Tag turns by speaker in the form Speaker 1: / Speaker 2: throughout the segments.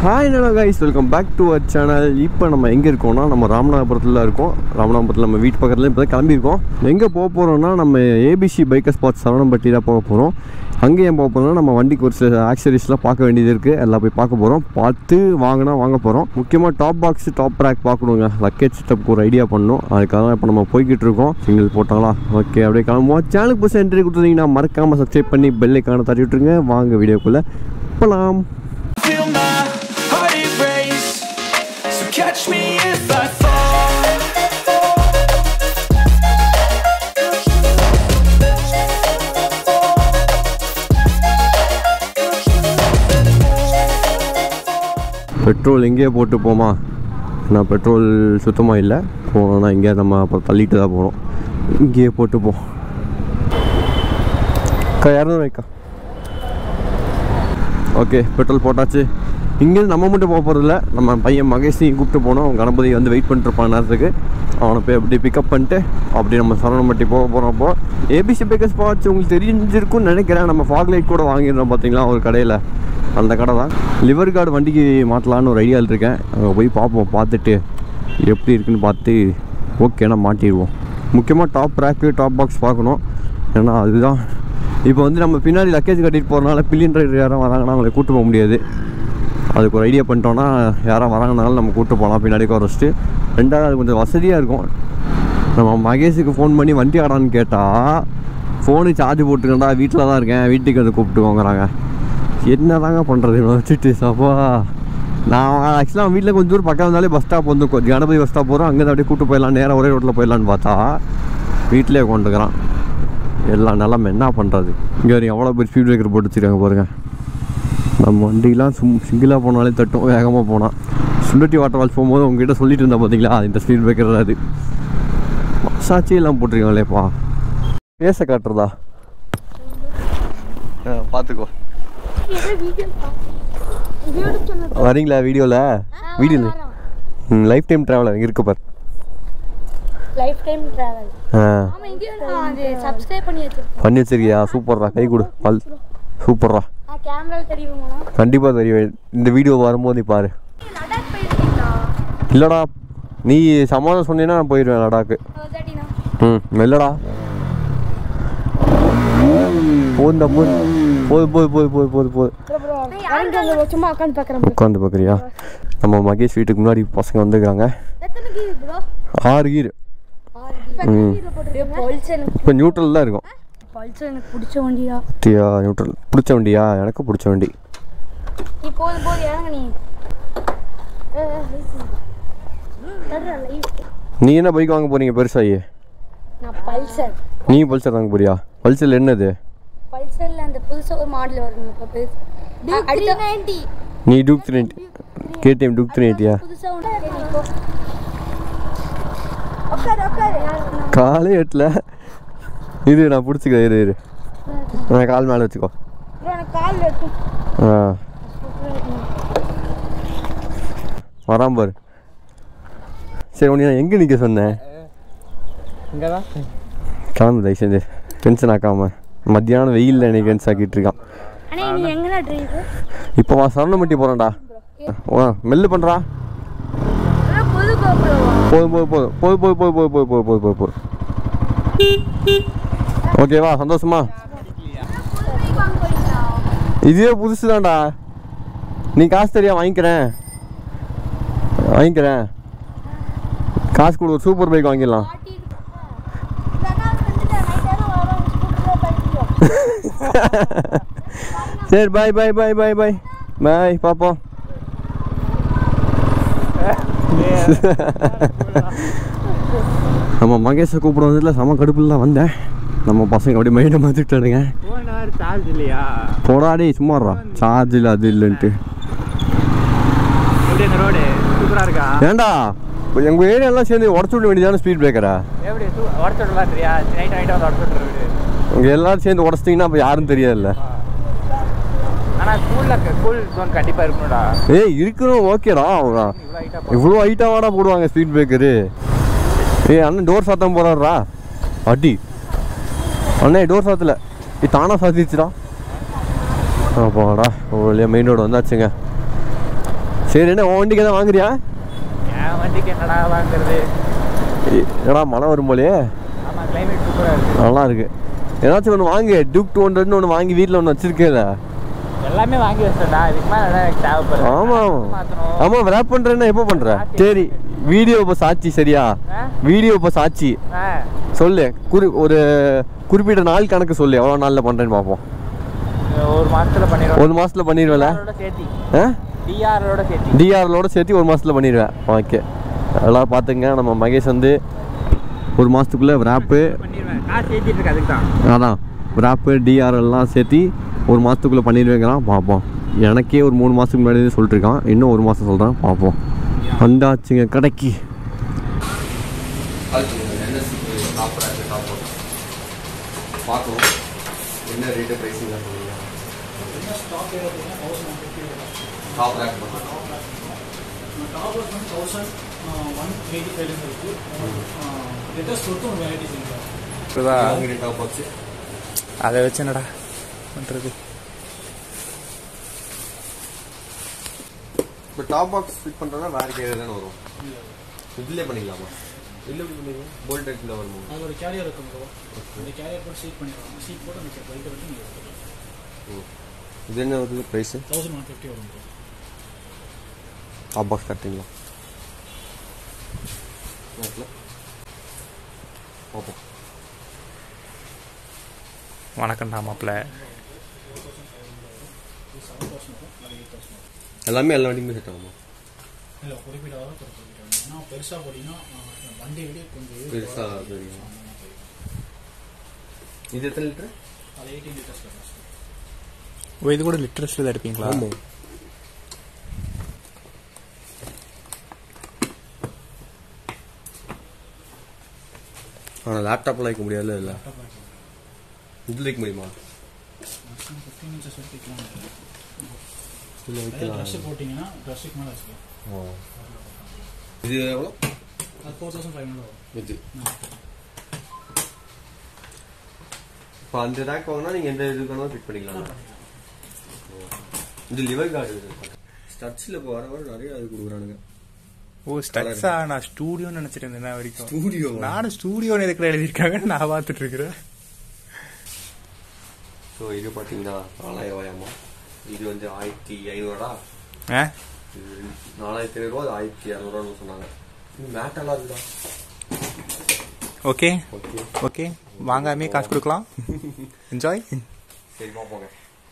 Speaker 1: Hi என்னடா guys welcome back to our channel இப்போ நம்ம எங்கே இருக்கோம்னா நம்ம ராமநாதபுரத்தில் இருக்கோம் ராமநாதபுரத்தில் நம்ம வீட்டு பக்கத்தில் இப்போ தான் கிளம்பியிருக்கோம் எங்கே போக போகிறோம்னா நம்ம ஏபிசி பைக்கர் ஸ்பாட் சரவணம்பட்டி தான் போக போகிறோம் அங்கே ஏன் போக போகிறோம்னா நம்ம வண்டிக்கு ஒரு சில ஆக்சரிஸ்லாம் பார்க்க வேண்டியது இருக்குது எல்லாம் போய் பார்க்க போகிறோம் பார்த்து வாங்கினா வாங்க போகிறோம் முக்கியமாக டாப் பாக்ஸ் டாப் ரேக் பார்க்கணுங்க லக்கேஜ் செட்டப்புக்கு ஒரு ஐடியா பண்ணணும் அதுக்காக தான் இப்போ நம்ம போய்கிட்டு இருக்கோம் சிங்கிள் போட்டாங்களா ஓகே அப்படியே கிளம்புவோம் சேனலுக்கு புதுசாக என்ட்ரி கொடுத்துருந்தீங்கன்னா மறக்காமல் சப்ஸ்கிரைப் பண்ணி பெல்லைக்கான தட்டி விட்டுருங்க வாங்க வீடியோக்குள்ளே போகலாம்
Speaker 2: Feel my heart erase So catch me if I fall
Speaker 1: petrol எங்கேயே போட்டு போமா நான் பெட்ரோல் சுத்தமாக இல்லை போனோம்னா எங்கேயா நம்ம அப்புறம் தள்ளிட்டு தான் போகிறோம் இங்கேயே போட்டு போ அக்கா இரநூறு வைக்கா ஓகே பெட்ரோல் போட்டாச்சு இங்கேருந்து நம்ம மட்டும் போக போகிறதில்ல நம்ம பையன் மகேஷையும் கூப்பிட்டு போனோம் அவன் கணபதி வந்து வெயிட் பண்ணிட்டுருப்பான் நேரத்துக்கு அவனை போய் அப்படி பிக்கப் பண்ணிட்டு அப்படி நம்ம சரவணம்பட்டி போக போகிறோம் அப்போ ஏபிசி பேக்கர்ஸ் பார்ட்ஸ் உங்களுக்கு தெரிஞ்சிருக்கும்னு நினைக்கிறேன் நம்ம ஃபாக் லைட் கூட வாங்கியிருந்தோம் பார்த்தீங்களா ஒரு கடையில் அந்த கடை தான் லிவர் கார்டு வண்டிக்கு மாட்டலான்னு ஒரு ஐடியாவில் இருக்கேன் அங்கே போய் பார்ப்போம் பார்த்துட்டு எப்படி இருக்குன்னு பார்த்து ஓகேனா மாட்டிடுவோம் முக்கியமாக டாப் ரேக்கு டாப் பாக்ஸ் பார்க்கணும் ஏன்னா அதுதான் இப்போ வந்து நம்ம பின்னாடி லக்கேஜ் கட்டிட்டு போகிறனால பில்லியன் ரைடர் யாரும் வராங்கன்னா அவங்களை கூட்டு போக முடியாது அதுக்கு ஒரு ஐடியா பண்ணிட்டோன்னா யாரும் வராங்கனாலும் நம்ம கூட்டு போகலாம் பின்னாடி உட்கார வச்சுட்டு ரெண்டாவது அது கொஞ்சம் வசதியாக இருக்கும் நம்ம மகேஷுக்கு ஃபோன் பண்ணி வண்டி ஆடான்னு கேட்டால் ஃபோனு சார்ஜ் போட்டுக்கண்டா வீட்டில் தான் இருக்கேன் வீட்டுக்கு வந்து கூப்பிட்டுக்கோங்கிறாங்க என்ன தாங்க பண்ணுறது இவனை வச்சுட்டு சப்பா நான் ஆக்சுவலாக வீட்டில் கொஞ்சம் தூரம் பக்கம் இருந்தாலே பஸ் ஸ்டாப் வந்து கொ- கணபதி பஸ் ஸ்டாப் போகிறோம் அங்கேருந்து அப்படியே கூட்டு போயிடலாம் நேராக ஒரே ரோட்டில் போயிடலான்னு பார்த்தா வீட்டிலே கொண்டுக்கிறான் எல்லா நிலமை என்ன பண்ணுறது இங்கே வரையும் எவ்வளோ பேர் ஸ்பீட் பிரேக்கர் போட்டு வச்சுருக்காங்க பாருங்கள் நம்ம வண்டிலாம் சும் சிங்கிளாக போனாலே தட்டும் வேகமாக போனால் சுண்டட்டி வாட்டர் ஃபால்ஸ் போகும்போது உங்ககிட்ட சொல்லிட்டு இருந்தா பார்த்தீங்களா இந்த ஸ்பீட் பிரேக்கர் அது மசாச்சி எல்லாம் போட்டிருக்காங்களேப்பா பேச காட்டுறதா பார்த்துக்கோ வரீங்களா வீடியோவில் வீடியோவில் லைஃப் டைம் ட்ராவலர் இருக்கு பார்
Speaker 3: லைஃப் டைம் டிராவல்
Speaker 1: ஆ
Speaker 3: ஆமா இங்க அது சப்ஸ்கிரைப் பண்ணி வச்சிருக்கேன்
Speaker 1: பண்ணி வச்சிருக்கியா சூப்பர்ரா கை கொடு பல் சூப்பர்ரா
Speaker 3: ஆ கேமரா தெரியுமா
Speaker 1: கண்டிப்பாக தெரியும் இந்த வீடியோ வரும்போது நீ பாரு
Speaker 3: லடாக் போயிருக்கீங்களா
Speaker 1: இல்லைடா நீ சமாதானம் சொன்னீங்கன்னா நான் போயிடுவேன் லடாக்கு
Speaker 3: தேர்ட்டினா
Speaker 1: ம் மெல்லடா போதுண்டா போது போது போது போது போது போது போது
Speaker 3: சும்மா உட்காந்து பார்க்குறேன்
Speaker 1: உட்காந்து பார்க்குறியா நம்ம மகேஷ் வீட்டுக்கு முன்னாடி பசங்க வந்துருக்காங்க
Speaker 3: எத்தனை கீர் ப்ரோ
Speaker 1: ஆறு கீர் ம்
Speaker 3: பல்ஸ் எனக்கு
Speaker 1: இப்போ நியூட்ரல் தான் இருக்கும்
Speaker 3: பல்ஸ் எனக்கு பிடிச்ச வண்டிடா
Speaker 1: டியா நியூட்ரல் பிடிச்ச வண்டியா எனக்கு பிடிச்ச வண்டி
Speaker 3: நீ போது போது இறங்க நீ
Speaker 1: நீ என்ன பைக் வாங்க போறீங்க பெருசாகி
Speaker 3: நான் பல்சர்
Speaker 1: நீ பல்சர் வாங்க போறியா பல்சர் என்னது
Speaker 3: பல்சர்ல அந்த புதுசா ஒரு மாடல் வருது இப்போ பேசு அடுத்த நைன்டி
Speaker 1: நீ Duke three KTM Duke three எயிட்டியா
Speaker 3: புதுசா ஒன்று உட்காரு உட்காரு
Speaker 1: காலே எட்டல இரு நான் பிடிச்சிக்கிறேன் இரு இரு நான் கால் மேலே வச்சுக்கோ
Speaker 3: எனக்கு கால் இருக்கு
Speaker 1: ஆ வரான் பாரு சரி உன்னை நான் எங்கே நிற்க சொன்னேன்
Speaker 4: இங்கே தான்
Speaker 1: கிளம்பு தயவு செஞ்சு டென்ஷன் ஆக்காம மத்தியானம் வெயிலில் எனக்கு டென்ஷன் ஆக்கிட்டு இருக்கான்
Speaker 3: அண்ணா நீ எங்கடா டிரைவ்
Speaker 1: இப்போ வா சரணமட்டி போகிறேன்டா ஓ மெல்லு பண்ணுறா
Speaker 3: புது கோப்ரோவா
Speaker 1: போதும் போதும் போதும் போதும் போதும் போதும் போதும் போதும் போதும் போதும் போதும் ஓகேவா சந்தோஷமா இதுவே புதுசு தான்டா நீ காசு தெரியா வாங்கிக்கிறேன் வாங்கிக்கிறேன் காசு கொடு ஒரு சூப்பர் பைக் வாங்கிடலாம் சரி பாய் பாய் பாய் பாய் பாய் பாய் பார்ப்போம் நம்ம மகேஷை கூப்பிட வந்ததில் செம கடுப்பில் தான் வந்தேன் நம்ம பசங்க அப்படியே மைண்டை மாற்றிட்டானுங்க
Speaker 4: ஃபோன் ஹவர் சார்ஜ் இல்லையா
Speaker 1: போடா டேய் சும்மாடுறா சார்ஜ் இல்லை அது இல்லைன்ட்டு
Speaker 4: எப்படி அந்த ரோடு சூப்பராக இருக்கா
Speaker 1: ஏன்டா இப்போ எங்கள் ஏரியாலாம் சேர்ந்து உடச்சு விட வேண்டியதான ஸ்பீட் பிரேக்கரா
Speaker 4: எப்படி சூ உடச்சு விடலாம் தெரியா நைட் நைட்டாக வந்து உடச்சு விட்றது
Speaker 1: இங்கே எல்லாரும் சேர்ந்து உடச்சிட்டிங்கன்னா அப்போ யாரும் தெரியாதுல்ல
Speaker 4: ஆனால் ஸ்கூலில் ஸ்கூல் ஜோன் கண்டிப்பாக இருக்கணும்டா
Speaker 1: ஏய் இருக்கணும் ஓகேடா
Speaker 4: இவ்வளோ ஹைட்டாக
Speaker 1: இவ்வளோ ஹைட்டாவாடா போடுவாங்க ஸ்பீட் பிரேக்கரு ஏய் அண்ணன் டோர் சாத்தம் போறாருடா அடி அண்ணே டோர் சாத்தல இது தானா சாத்திச்சுடா அப்பாடா ஒரு வழியாக மெயின் ரோடு வந்தாச்சுங்க சரி என்ன உன் வண்டிக்கு எதாவது வாங்குறியா
Speaker 4: என் வண்டிக்கு என்னடா வாங்குறது
Speaker 1: ஏடா மழை வரும் போலயே
Speaker 4: ஆமாம் கிளைமேட் சூப்பராக இருக்கு
Speaker 1: நல்லா இருக்கு ஏதாச்சும் ஒன்று வாங்கு டியூக் டூ ஹண்ட்ரட்னு ஒன்று வாங்கி வீட்டில் ஒன்று வச்சிருக்கேல
Speaker 4: எல்லாமே வாங்கி வச்சிட்டா இதுக்கு மேலே என்ன எனக்கு தேவைப்படுது
Speaker 1: ஆமாம்
Speaker 4: மாற்றணும்
Speaker 1: ஆமாம் ரேப் பண்ணுறேன்னா எப்போ பண்ணுற சரி வீடியோ இப்போ சாட்சி சரியா
Speaker 4: ஆ?
Speaker 1: வீடியோ இப்போ சாட்சி
Speaker 4: ஆ
Speaker 1: சொல்லு குறி ஒரு குறிப்பிட்ட நாள் கணக்கு சொல்லு எவ்வளோ நாளில் பண்ணுறேன்னு பார்ப்போம்
Speaker 4: ஒரு மாசத்துல பண்ணிடுவோம்
Speaker 1: ஒரு மாதத்தில் பண்ணிடுவேல
Speaker 4: டிஆரோட சேர்த்தி
Speaker 1: ஆ
Speaker 4: டிஆரோட சேர்த்தி
Speaker 1: டிஆர்லோட சேர்த்து ஒரு மாதத்தில் பண்ணிடுவேன் ஓகே எல்லாம் பார்த்துங்க நம்ம மகேஷ் வந்து ஒரு மாதத்துக்குள்ளே ரேப்பு
Speaker 4: பண்ணிடுவேன் காசு சேர்த்திட்டு இருக்கு அதுக்கு தான்
Speaker 1: அதான் ரேப்பு டிஆர் எல்லாம் சேர்த்து ஒரு மாதத்துக்குள்ளே பண்ணிடுவேங்கிறான் பார்ப்போம் எனக்கே ஒரு மூணு மாதத்துக்கு முன்னாடி சொல்லிட்டுருக்கான் இன்னும் ஒரு மாதம் சொல்கிறேன் பார்ப்போம் வந்தாச்சுங்க கடைக்கு பார்க்கணும் என்ன ரேட்டு ப்ரைஸிங் டாப் ரேக்
Speaker 5: டாப்லெட் வந்து தௌசண்ட் ஒன் எயிட்டி ஃபைவ்லேருந்து இருக்குது லேட்டஸ்ட் பொறுத்து ஒரு வெரைட்டிஸ் இருக்குது
Speaker 1: டாப் பாக்ஸு
Speaker 4: அதை வச்சு என்னடா பண்ணுறது
Speaker 1: இப்போ டாப் பாக்ஸ் ஃபிட் பண்ணுறோன்னா வேறு கேரியர் தானே வரும் இதுலேயே பண்ணிக்கலாமா இல்லை எப்படி பண்ணிக்கலாம் போல்ட் டைப்பில் வருமா
Speaker 5: அது ஒரு கேரியர் இருக்கும் ப்ரோ அந்த கேரியர் போட்டு சீட் பண்ணிடுவாங்க சீட் போட்டு அந்த பைக்கை விட்டு நீங்கள் எடுத்துக்கலாம்
Speaker 1: இது என்ன வருது ப்ரைஸு
Speaker 5: தௌசண்ட் ஒன் ஃபிஃப்டி வரும் ப்ரோ
Speaker 1: டாப் பாக்ஸ் கட்டுங்களா பார்ப்போம்
Speaker 4: வணக்கம்டா மாப்பிள்ள
Speaker 1: எல்லாமே எல்லா வண்டிக்குமே செட் ஆகுமா
Speaker 5: இல்லை குறிப்பிடாத குறிப்பிட்டாங்க ஏன்னா பெருசாக போட்டிங்கன்னா ஆஹ், வண்டி விட கொஞ்சம் use
Speaker 1: பெருசா
Speaker 5: ஆகும்.
Speaker 1: தெரியும்.
Speaker 5: ஆமா, தெரியும்.
Speaker 1: இது எத்தனை லிட்டர்
Speaker 5: அது எயிட்டீன் லிட்டர்ஸ் கெப்பாசிட்டி
Speaker 4: ஓ இது கூட லிட்ரஸில் தான் எடுப்பீங்களா
Speaker 1: ஆமாம் ஆனால் லேப்டாப்லாம் வைக்க முடியாதுல்ல இல்லை இதில் வைக்க முடியுமா
Speaker 5: மேக்ஸிமம் ஃபிஃப்டீன் இன்ச்சஸ் வரைக்கும்
Speaker 1: இதில்
Speaker 5: அதே
Speaker 1: வைக்கலாம்
Speaker 5: ட்ரெஸ்ஸு போட்டிங்கன்னா ட்ரெஸ்ஸுக்கு மேலே வச்சுக்கலாம்
Speaker 1: ஆ. இது எவ்வளோ
Speaker 5: அது ஃபோர் தௌசண்ட் ஃபைவ் ஹண்ட்ரட் வரும்
Speaker 1: இது இப்போ அந்த ரேக் வாங்கினா நீங்கள் எந்த இது வேணாலும் ஃபிட் பண்ணிக்கலாம் இது லிவர் கார்டு ஸ்டட்ஸில் இப்போ வர வர நிறைய அது கொடுக்குறானுங்க
Speaker 4: ஓ ஸ்டட்ஸா நான் ஸ்டூடியோன்னு நினைச்சிட்டு இருந்தேன் வரைக்கும்
Speaker 1: Studio வா?
Speaker 4: நானும் ஸ்டூடியோன்னு எதுக்குள்ள எழுதியிருக்காங்கன்னு நான் பார்த்துட்டு இருக்கிறேன்
Speaker 1: ஸோ இது பார்த்தீங்கன்னா நாலாயிரம் ரூபாயாமா இது வந்து ஆயிரத்தி ஐநூறுரூவா
Speaker 4: ஆ
Speaker 1: இது நாலாயிரத்தி ஐநூறுரூவா அது ஆயிரத்தி இரநூறுவான்னு சொன்னாங்க இது மேட்டெல்லாம் இருக்குதா
Speaker 4: ஓகே
Speaker 1: ஓகே
Speaker 4: ஓகே வாங்காமே காசு கொடுக்கலாம் என்ஜாய்
Speaker 1: சரி பார்ப்போங்க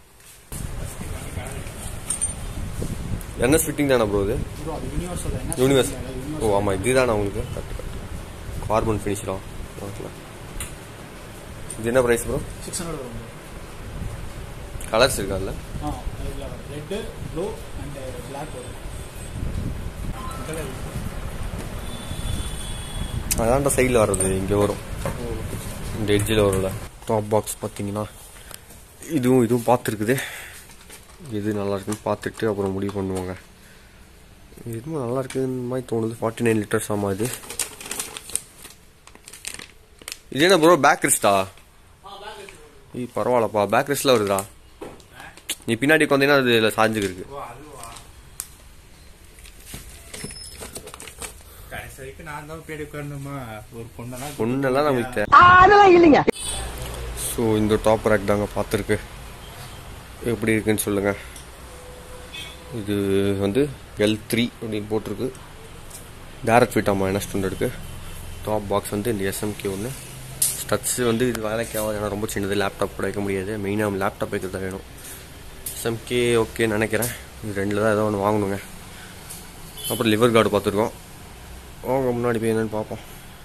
Speaker 1: என்எஸ் ஃபிட்டிங் தானே ப்ரோ இது
Speaker 5: ப்ரோ அது யூனிவர்சல் என்ன
Speaker 1: யூனிவர்ஸ்
Speaker 5: சொல்றீங்க?
Speaker 1: ஓ ஆமாம் இதுதானே உங்களுக்கு கரெக்ட் கரெக்ட் கார்பன் ஃபினிஷ்லாம் ஓகே இது என்ன ப்ரைஸ் ப்ரோ
Speaker 5: சிக்ஸ் ஹண்ட்ரட் வரும் bro.
Speaker 1: கலர்ஸ் இருக்கா அதில்
Speaker 5: ஆ இதில் ரெட்டு ப்ளூ அண்ட் பிளாக் வரும்
Speaker 1: அதான்டா சைடில் வர்றது இங்கே வரும் இந்த எட்ஜில் வரும்ல டாப் பாக்ஸ் பார்த்தீங்கன்னா இதுவும் இதுவும் பார்த்துருக்குது எது நல்லா இருக்குன்னு பார்த்துட்டு அப்புறம் முடிவு பண்ணுவாங்க இதுவும் நல்லா இருக்குன்னு மாதிரி தோணுது ஃபார்ட்டி நைன் லிட்டர்ஸ் ஆமா இது இது என்ன ப்ரோ பேக் ரெஸ்டா ஈ பரவாயில்லப்பா பேக் ரெஸ்ட்ல வருதுடா நீ பின்னாடி உட்காந்தீங்கன்னா அது இதில் சாஞ்சுக்கு
Speaker 4: கடைசி வரைக்கும் நான் தான் பேடி உட்காரணுமா ஒரு பொண்ணெல்லாம்
Speaker 1: ஒன்றெல்லாம் நமக்கு தேவை ஸோ இந்த டாப் ரேக் தாங்க பார்த்துருக்கு எப்படி இருக்குன்னு சொல்லுங்கள் இது வந்து எல் த்ரீ அப்படின்னு போட்டிருக்கு டேரக்ட் ஃபிட் ஆமாம் என்ன ஸ்டாண்டர்டுக்கு டாப் பாக்ஸ் வந்து இந்த எஸ்எம்கே ஒன்று ஸ்டட்ஸ் வந்து இது வேலைக்கு ஆகாது ஏன்னா ரொம்ப சின்னது லேப்டாப் கூட வைக்க முடியாது மெயினாக லேப்டாப் வைக்கிறது வேணும் எஸ்எம்கே ஓகேன்னு நினைக்கிறேன் இது ரெண்டில் தான் ஏதோ ஒன்று வாங்கணுங்க அப்புறம் லிவர் கார்டு பார்த்துருக்கோம் வாங்க முன்னாடி போய் என்னன்னு பார்ப்போம்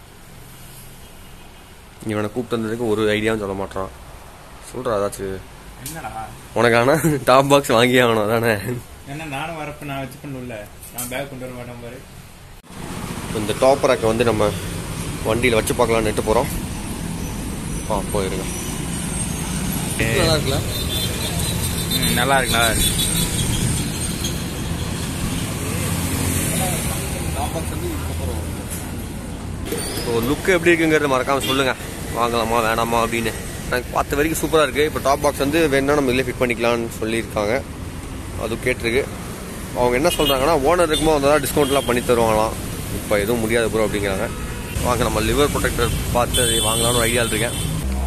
Speaker 1: இவனை கூப்பிட்டு வந்ததுக்கு ஒரு ஐடியாவும் சொல்ல மாட்டான் சொல்கிறா ஏதாச்சும்
Speaker 4: என்னடா
Speaker 1: உனக்கான டாப் பாக்ஸ் வாங்கி ஆகணும் அதானே
Speaker 4: என்ன நானும் வரப்ப நான் வச்சு பண்ணுல நான் பேக் கொண்டு வர மாட்டேன் பாரு
Speaker 1: இந்த டாப் ரேக்கை வந்து நம்ம வண்டியில் வச்சு பார்க்கலாம்னு நெட்டு போகிறோம் ஆ போயிருங்க நல்லா இருக்குல்ல
Speaker 4: ம், நல்லா இருக்கு நல்லா இருக்கு
Speaker 1: ஸோ லுக் எப்படி இருக்குங்கிறத மறக்காமல் சொல்லுங்கள் வாங்கலாமா வேணாமா அப்படின்னு எனக்கு பார்த்த வரைக்கும் சூப்பராக இருக்குது இப்போ டாப் பாக்ஸ் வந்து வேணா நம்ம இதில் ஃபிட் பண்ணிக்கலாம்னு சொல்லியிருக்காங்க அதுவும் கேட்டிருக்கு அவங்க என்ன சொல்கிறாங்கன்னா ஓனர் இருக்கும்போது வந்தால் டிஸ்கவுண்ட்லாம் பண்ணி தருவாங்களாம் இப்போ எதுவும் முடியாது ப்ரோ அப்படிங்கிறாங்க வாங்க நம்ம லிவர் ப்ரொடெக்டர் பார்த்து அதை வாங்கலாம்னு ஒரு ஐடியாவில் இருக்கேன்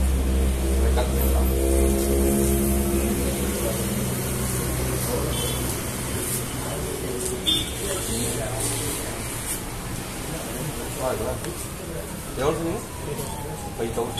Speaker 1: எவ்வளோ சொன்னீங்க ஃபைவ் தௌசண்ட்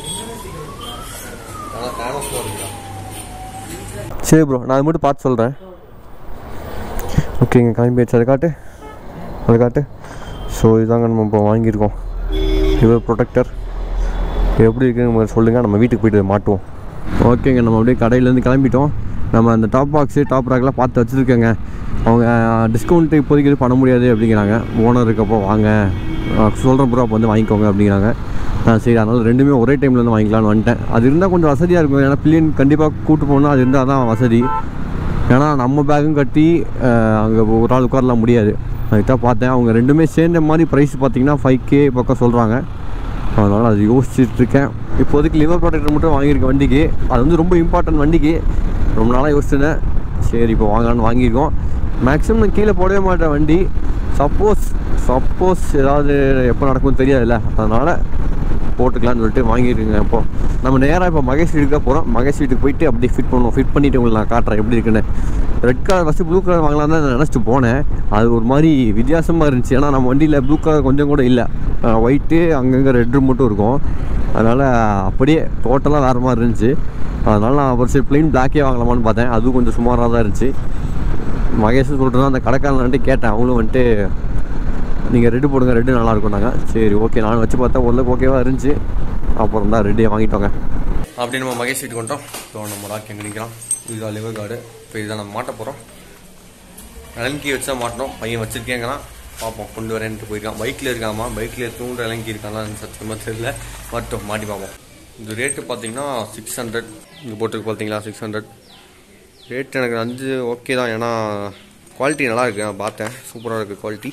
Speaker 1: ஆனால் ஃபேமஸ் இருக்குதா சரி ப்ரோ நான் அது மட்டும் பார்த்து சொல்கிறேன் ஓகேங்க கிளம்பியாச்சு அதை காட்டு அதை காட்டு ஸோ இதாங்க நம்ம இப்போ வாங்கியிருக்கோம் லிவர் ப்ரொடெக்டர் எப்படி இருக்குன்னு சொல்லுங்கள் நம்ம வீட்டுக்கு போயிட்டு மாட்டுவோம் ஓகேங்க நம்ம அப்படியே கடையிலேருந்து கிளம்பிட்டோம் நம்ம அந்த டாப் பாக்ஸு டாப் ரேக்லாம் பார்த்து வச்சுருக்கேங்க அவங்க டிஸ்கவுண்ட்டு இப்போதைக்கு எதுவும் பண்ண முடியாது அப்படிங்கிறாங்க ஓனர் இருக்கப்போ வாங்க சொல்கிறேன் ப்ரோ அப்போ வந்து வாங்கிக்கோங்க அப்படிங்கிறாங்க நான் சரி அதனால் ரெண்டுமே ஒரே டைமில் வந்து வாங்கிக்கலாம்னு வந்துட்டேன் அது இருந்தால் கொஞ்சம் வசதியாக இருக்கும் ஏன்னா பிள்ளைன் கண்டிப்பாக கூட்டு போகணும் அது இருந்தால் தான் வசதி ஏன்னா நம்ம பேக்கும் கட்டி அங்கே ஒரு ஆள் உட்காரலாம் முடியாது அதுக்கு தான் பார்த்தேன் அவங்க ரெண்டுமே சேர்ந்த மாதிரி ப்ரைஸ் பார்த்தீங்கன்னா ஃபைவ் கே பக்கம் சொல்கிறாங்க அதனால் அது யோசிச்சுட்டு இருக்கேன் இப்போதைக்கு லிவர் ப்ராடக்ட் மட்டும் வாங்கியிருக்கேன் வண்டிக்கு அது வந்து ரொம்ப இம்பார்ட்டன்ட் வண்டிக்கு ரொம்ப நாளாக யோசிச்சிருந்தேன் சரி இப்போ வாங்கலான்னு வாங்கியிருக்கோம் மேக்ஸிமம் நான் கீழே போடவே மாட்டேன் வண்டி சப்போஸ் சப்போஸ் ஏதாவது எப்போ நடக்கும்னு தெரியாதுல்ல அதனால் போட்டுக்கலாம்னு சொல்லிட்டு வாங்கியிருக்கேங்க இப்போ நம்ம நேராக இப்போ மகேஷ் வீட்டுக்கு தான் போகிறோம் மகேஷ் வீட்டுக்கு போயிட்டு அப்படியே ஃபிட் பண்ணுவோம் ஃபிட் பண்ணிவிட்டு உங்களுக்கு நான் காட்டுறேன் எப்படி இருக்குன்னு red colour first blue colour வாங்கலாம் தான் நினச்சிட்டு போனேன் அது ஒரு மாதிரி வித்தியாசமாக இருந்துச்சு ஏன்னா நம்ம வண்டியில் ப்ளூ கலர் கொஞ்சம் கூட இல்லை ஒயிட்டு அங்கங்கே ரெட்டு மட்டும் இருக்கும் அதனால் அப்படியே டோட்டலாக வேறு மாதிரி இருந்துச்சு அதனால் நான் ஒரு சரி ப்ளைன் பிளாக்கே வாங்கலாமான்னு பார்த்தேன் அதுவும் கொஞ்சம் சுமாராக தான் இருந்துச்சு மகேஷ் சொல்கிறதா அந்த கடைக்காரன் வந்துட்டு கேட்டேன் அவங்களும் வந்துட்டு நீங்கள் ரெட்டு போடுங்க ரெட்டு நல்லா இருக்கும்னாங்க சரி ஓகே நான் வச்சு பார்த்தா ஓரளவுக்கு ஓகேவாக இருந்துச்சு அப்புறம் தான் ரெடியாக வாங்கிட்டோங்க அப்படி நம்ம மகேஷ் வீட்டுக்கு வந்துட்டோம் ஸோ நம்ம லாக் எங்கே நிற்கிறோம் இதுதான் லிவர் கார்டு இப்போ இதை நம்ம மாட்ட போகிறோம் இளங்கி வச்சு தான் மாட்டணும் பையன் வச்சிருக்கேங்கிறான் பார்ப்போம் கொண்டு வரேன்ட்டு போயிருக்கான் பைக்கில் இருக்காமா பைக்கில் தூண்டு இளங்கி இருக்கானா சத்தியமாக தெரியல மட்டும் மாட்டி பார்ப்போம் இது ரேட்டு பார்த்தீங்கன்னா சிக்ஸ் ஹண்ட்ரட் இங்கே போட்டுருக்கு பார்த்தீங்களா சிக்ஸ் ஹண்ட்ரட் ரேட் எனக்கு அஞ்சு ஓகே தான் ஏன்னா குவாலிட்டி நல்லா இருக்கு நான் பார்த்தேன் சூப்பராக இருக்குது குவாலிட்டி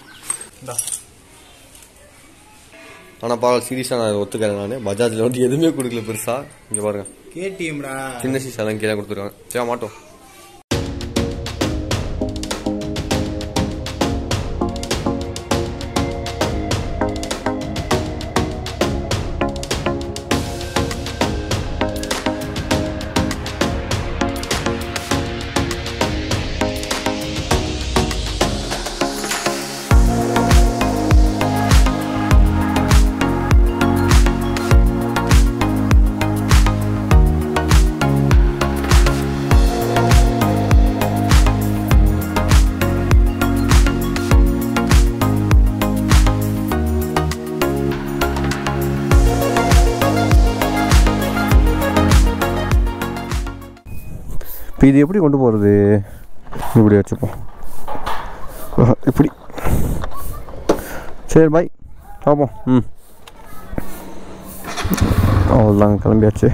Speaker 1: ஆனால் பரவாயில்ல சீரியஸாக நான் ஒத்துக்கிறேன் நான் பஜாஜில் வந்து எதுவுமே கொடுக்கல பெருசாக இங்கே பாருங்க
Speaker 5: கேடிஎம்டா
Speaker 1: சின்ன சீசாலாம் கீழே கொடுத்துருக்காங்க சரி மாட்டோம் இப்போ இது எப்படி கொண்டு போகிறது இப்படி வச்சுப்போம் ஆஹா, இப்படி சரி பாய் பார்ப்போம் ம் அவ்வளோதாங்க கிளம்பியாச்சு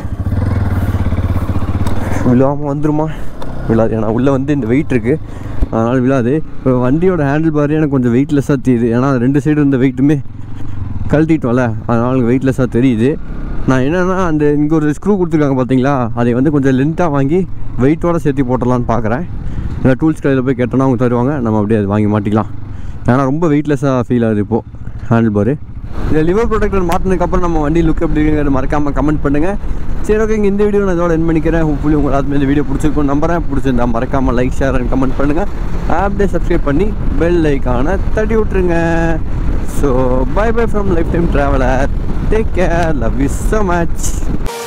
Speaker 1: விழாமல் வந்துருமா விழாது ஏன்னா உள்ளே வந்து இந்த வெயிட் இருக்குது அதனால் விழாது இப்போ வண்டியோட ஹேண்டில் பாரு எனக்கு கொஞ்சம் வெயிட்லெஸ்ஸாக தெரியுது ஏன்னா ரெண்டு சைடு இருந்த வெயிட்டுமே கழட்டிட்டோம்ல அதனால் வெயிட்லெஸ்ஸாக தெரியுது நான் என்னென்னா அந்த இங்கே ஒரு ஸ்க்ரூ கொடுத்துருக்காங்க பார்த்தீங்களா அதை வந்து கொஞ்சம் லென்த்தாக வாங்கி வெயிட்டோட சேர்த்து போட்டுடலான்னு பார்க்குறேன் இல்லை டூல்ஸ் கடையில் போய் கேட்டோன்னா அவங்க தருவாங்க நம்ம அப்படியே அது வாங்கி மாட்டிக்கலாம் ஏன்னா ரொம்ப வெயிட்லெஸ்ஸாக ஃபீல் ஆகுது இப்போது ஹேண்டில் பாரு இந்த லிவர் ப்ரொடக்டர் மாற்றினதுக்கப்புறம் நம்ம வண்டி லுக் எப்படி இருக்குங்கிறது மறக்காமல் கமெண்ட் பண்ணுங்கள் சரி ஓகே இந்த வீடியோ நான் இதோட என் பண்ணிக்கிறேன் ஹோப்ஃபுல்லி உங்கள் எல்லாத்துமே இந்த வீடியோ பிடிச்சிருக்கும் நம்புறேன் பிடிச்சிருந்தா மறக்காமல் லைக் ஷேர் அண்ட் கமெண்ட் பண்ணுங்கள் அப்படியே சப்ஸ்கிரைப் பண்ணி பெல் ஐக்கானை தட்டி விட்ருங்க so bye bye from life time traveller take care love you so much